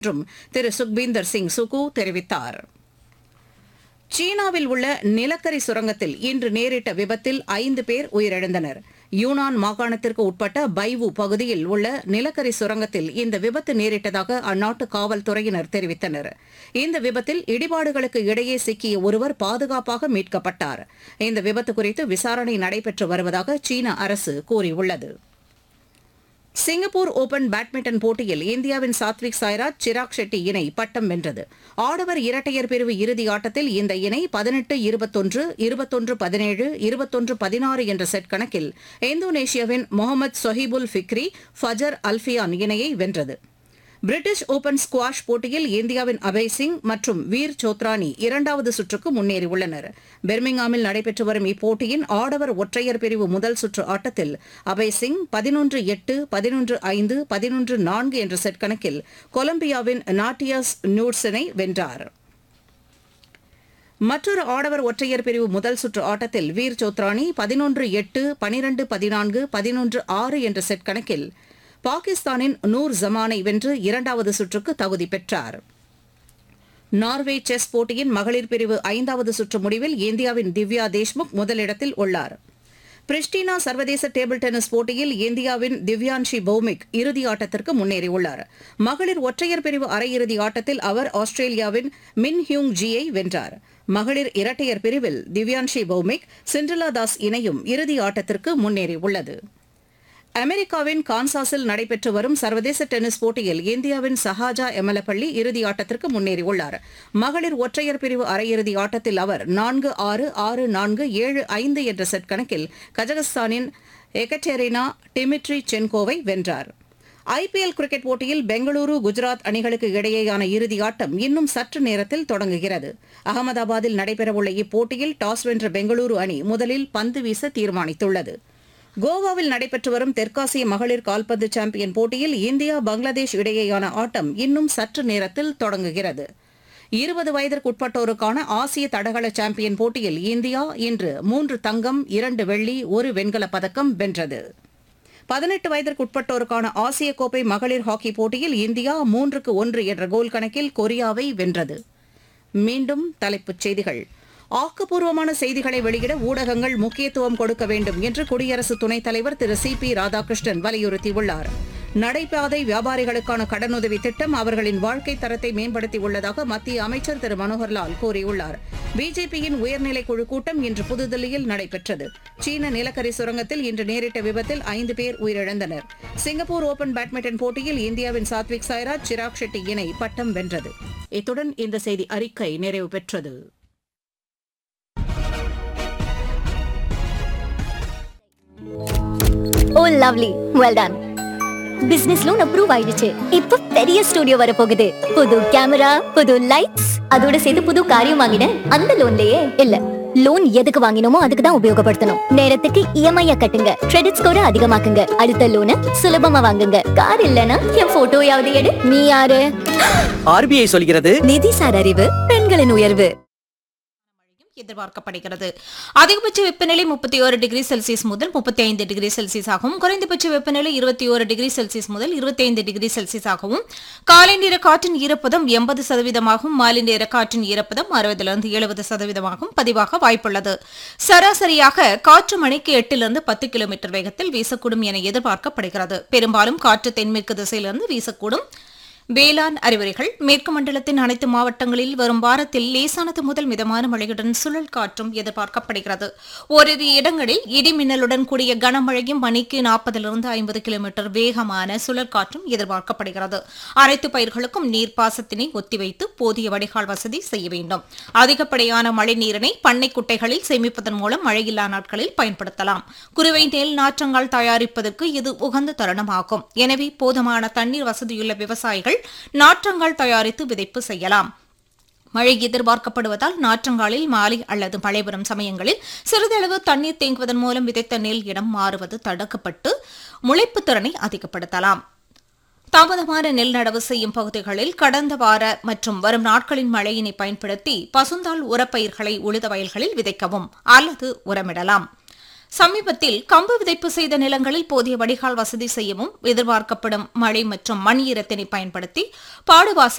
என்றும் திரு சுக்பீந்தர் சிங் சுகு தெரிவித்தார் சீனாவில் உள்ள நிலக்கரி சுரங்கத்தில் இன்று நேரிட்ட விபத்தில் ஐந்து பேர் உயிரிழந்தனர் யூனான் மாகாணத்திற்கு உட்பட்ட பைவு பகுதியில் உள்ள நிலக்கரி சுரங்கத்தில் இந்த விபத்து நேரிட்டதாக அந்நாட்டு காவல்துறையினர் தெரிவித்தனர் இந்த விபத்தில் இடிபாடுகளுக்கு இடையே சிக்கிய ஒருவர் பாதுகாப்பாக மீட்கப்பட்டார் இந்த விபத்து குறித்து விசாரணை நடைபெற்று வருவதாக சீன அரசு கூறியுள்ளது சிங்கப்பூர் ஓபன் பேட்மிண்டன் போட்டியில் இந்தியாவின் சாத்விக் சாய்ராஜ் சிராக் ஷெட்டி இணை பட்டம் வென்றது ஆடவர் இரட்டையர் பிரிவு இறுதி ஆட்டத்தில் இந்த இணை பதினெட்டு இருபத்தொன்று இருபத்தொன்று பதினேழு இருபத்தொன்று பதினாறு என்ற செட் கணக்கில் இந்தோனேஷியாவின் Muhammad Shohibul Fikri Fajar Alfian இணையை வென்றது பிரிட்டிஷ் ஓபன் ஸ்குவாஷ் போட்டியில் இந்தியாவின் அபய் சிங் மற்றும் வீர் சோத்ரானி இரண்டாவது சுற்றுக்கு முன்னேறியுள்ளனர் பெர்மிங்ஹாமில் நடைபெற்று வரும் இப்போட்டியின் ஆடவர் ஒற்றையர் பிரிவு முதல் சுற்று ஆட்டத்தில் அபய் சிங் பதினொன்று எட்டு பதினொன்று ஐந்து பதினொன்று நான்கு என்ற செட் கணக்கில் கொலம்பியாவின் நாட்டியாஸ் நியூட்ஸனை வென்றார் மற்றொரு ஆடவர் ஒற்றையர் பிரிவு முதல் சுற்று ஆட்டத்தில் வீர் சோத்ரானி பதினொன்று எட்டு பனிரண்டு பதினான்கு பதினொன்று ஆறு என்ற செட் கணக்கில் பாகிஸ்தானின் நூர் ஜமானை வென்று இரண்டாவது சுற்றுக்கு தகுதி பெற்றார் நார்வே செஸ் போட்டியின் மகளிர் பிரிவு ஐந்தாவது சுற்று முடிவில் இந்தியாவின் திவ்யா தேஷ்முக் முதலிடத்தில் உள்ளார் பிரிஸ்டினா சர்வதேச டேபிள் டென்னிஸ் போட்டியில் இந்தியாவின் திவ்யான்ஷி பௌமிக் இறுதி ஆட்டத்திற்கு முன்னேறியுள்ளார் மகளிர் ஒற்றையர் பிரிவு அரையிறுதி ஆட்டத்தில் அவர் ஆஸ்திரேலியாவின் மின் ஹியூங் ஜியை வென்றார் மகளிர் இரட்டையர் பிரிவில் திவ்யான்ஷி பௌமிக் சிண்ட்ரலா தாஸ் இணையும் இறுதி ஆட்டத்திற்கு முன்னேறியுள்ளது அமெரிக்காவின் கான்சாஸில் நடைபெற்று வரும் சர்வதேச டென்னிஸ் போட்டியில் இந்தியாவின் சஹாஜா எமலப்பள்ளி இறுதி ஆட்டத்திற்கு முன்னேறியுள்ளார் மகளிர் ஒற்றையர் பிரிவு அரையிறுதி ஆட்டத்தில் அவர் நான்கு ஆறு ஆறு நான்கு ஏழு ஐந்து என்ற செட் கணக்கில் கஜகஸ்தானின் எகட்டெரினா டிமிட்ரி சென்கோவை வென்றார் ஐபிஎல் கிரிக்கெட் போட்டியில் பெங்களூரு குஜராத் அணிகளுக்கு இடையேயான இறுதி ஆட்டம் இன்னும் சற்று நேரத்தில் தொடங்குகிறது அகமதாபாத்தில் நடைபெறவுள்ள இப்போட்டியில் டாஸ் வென்ற பெங்களூரு அணி முதலில் பந்து வீச தீர்மானித்துள்ளது கோவாவில் நடைபெற்று வரும் தெற்காசிய மகளிர் கால்பந்து சாம்பியன் போட்டியில் இந்தியா பங்களாதேஷ் இடையேயான ஆட்டம் இன்னும் சற்று நேரத்தில் தொடங்குகிறது இருபது வயதிற்குட்பட்டோருக்கான ஆசிய தடகள சாம்பியன் போட்டியில் இந்தியா இன்று மூன்று தங்கம் இரண்டு வெள்ளி ஒரு வெண்கலப் பதக்கம் வென்றது பதினெட்டு வயதிற்குட்பட்டோருக்கான ஆசிய கோப்பை மகளிர் ஹாக்கி போட்டியில் இந்தியா மூன்றுக்கு ஒன்று என்ற கோல் கணக்கில் கொரியாவை வென்றது மீண்டும் தலைப்புச் செய்திகள் ஆக்கப்பூர்வமான செய்திகளை வெளியிட ஊடகங்கள் முக்கியத்துவம் கொடுக்க வேண்டும் என்று குடியரசு துணைத் தலைவர் திரு சி பி ராதாகிருஷ்ணன் வலியுறுத்தியுள்ளார் நடைபாதை வியாபாரிகளுக்கான கடனுதவி திட்டம் அவர்களின் வாழ்க்கை தரத்தை மேம்படுத்தியுள்ளதாக மத்திய அமைச்சர் திரு மனோகர்லால் கூறியுள்ளார் பிஜேபியின் உயர்நிலைக் குழு கூட்டம் இன்று புதுதில்லியில் நடைபெற்றது சீன நிலக்கரி சுரங்கத்தில் இன்று நேரிட்ட விபத்தில் ஐந்து பேர் உயிரிழந்தனர் சிங்கப்பூர் ஓபன் பேட்மிண்டன் போட்டியில் இந்தியாவின் சாத்விக் சாய்ராஜ் சிராக் ஷெட்டி இணை பட்டம் வென்றது இத்துடன் இந்த செய்தி அறிக்கை நிறைவு பெற்றது oh lovely well done business loan approve ஆயிடுச்சு இப்போ பெரிய ஸ்டுடியோ வர போகுது புது கேமரா புது லைட்ஸ் அதோட சேர்த்து புது காரியம் வாங்கினேன் அந்த லோன்லயே இல்ல லோன் எதுக்கு வாங்கினோமோ அதுக்கு தான் உபயோகப்படுத்தணும் நேரத்துக்கு இஎம்ஐ கட்டுங்க கிரெடிட் ஸ்கோரை அதிகமாக்குங்க அடுத்த லோனை சுலபமா வாங்குங்க கார் இல்லனா என் போட்டோயாவது எடு நீ யாரு ஆர்பிஐ சொல்கிறது நிதிசார் அறிவு பெண்களின் உயர்வு எதிர்பார்க்கப்படுகிறது அதிகபட்ச வெப்பநிலை முப்பத்தி ஒரு டிகிரி செல்சியஸ் முதல் முப்பத்தி ஐந்து டிகிரி செல்சியஸ் ஆகவும் குறைந்தபட்ச வெப்பநிலை இருபத்தி ஒரு டிகிரி செல்சியஸ் முதல் இருபத்தி ஐந்து டிகிரி செல்சியஸ் ஆகவும் காலை நேர காற்றின் ஈரப்பதம் எண்பது சதவீதமாகவும் மாலை நேர காற்றின் ஈரப்பதம் அறுபதிலிருந்து எழுபது சதவீதமாகவும் பதிவாக வாய்ப்புள்ளது சராசரியாக காற்று மணிக்கு எட்டிலிருந்து பத்து கிலோமீட்டர் வேகத்தில் வீசக்கூடும் என எதிர்பார்க்கப்படுகிறது பெரும்பாலும் காற்று தென்மேற்கு திசையிலிருந்து வீசக்கூடும் வேளாண் அறிவுரைகள் மேற்கு மண்டலத்தின் அனைத்து மாவட்டங்களில் வரும் வாரத்தில் லேசானது முதல் மிதமான மழையுடன் சுழல் காற்றும் எதிர்பார்க்கப்படுகிறது ஓரிரு இடங்களில் இடி மின்னலுடன் கூடிய கனமழையும் மணிக்கு நாற்பதிலிருந்து ஐம்பது கிலோமீட்டர் வேகமான சுழல் காற்றும் எதிர்பார்க்கப்படுகிறது அனைத்து பயிர்களுக்கும் நீர்ப்பாசத்தினை ஒத்திவைத்து போதிய வடிகால் வசதி செய்ய வேண்டும் அதிகப்படியான மழை நீரினை பண்ணை குட்டைகளில் சேமிப்பதன் மூலம் மழையில்லா நாட்களில் பயன்படுத்தலாம் குறுவை நெல் நாற்றங்கால் தயாரிப்பதற்கு இது உகந்த தருணமாகும் எனவே போதுமான தண்ணீர் வசதியுள்ள விவசாயிகள் நாற்றங்கால் தயாரித்து விதைப்பு செய்யலாம் மழை எதிர்பார்க்கப்படுவதால் நாற்றங்காலில் மாலை அல்லது மழை வரும் சமயங்களில் சிறிதளவு தண்ணீர் தேங்குவதன் மூலம் விதைத்த நெல் இடம் மாறுவது தடுக்கப்பட்டு முளைப்பு திறனை அதிகப்படுத்தலாம் தாமதமான நெல் நடவு செய்யும் பகுதிகளில் கடந்த வார மற்றும் வரும் நாட்களின் மழையினை பயன்படுத்தி பசுந்தாள் உரப்பயிர்களை உழுத வயல்களில் விதைக்கவும் அல்லது உரமிடலாம் சமீபத்தில் கம்பு விதைப்பு செய்த நிலங்களில் போதிய வடிகால் வசதி செய்யவும் எதிர்பார்க்கப்படும் மழை மற்றும் மண் ஈரத்தினை பயன்படுத்தி பாடுவாசி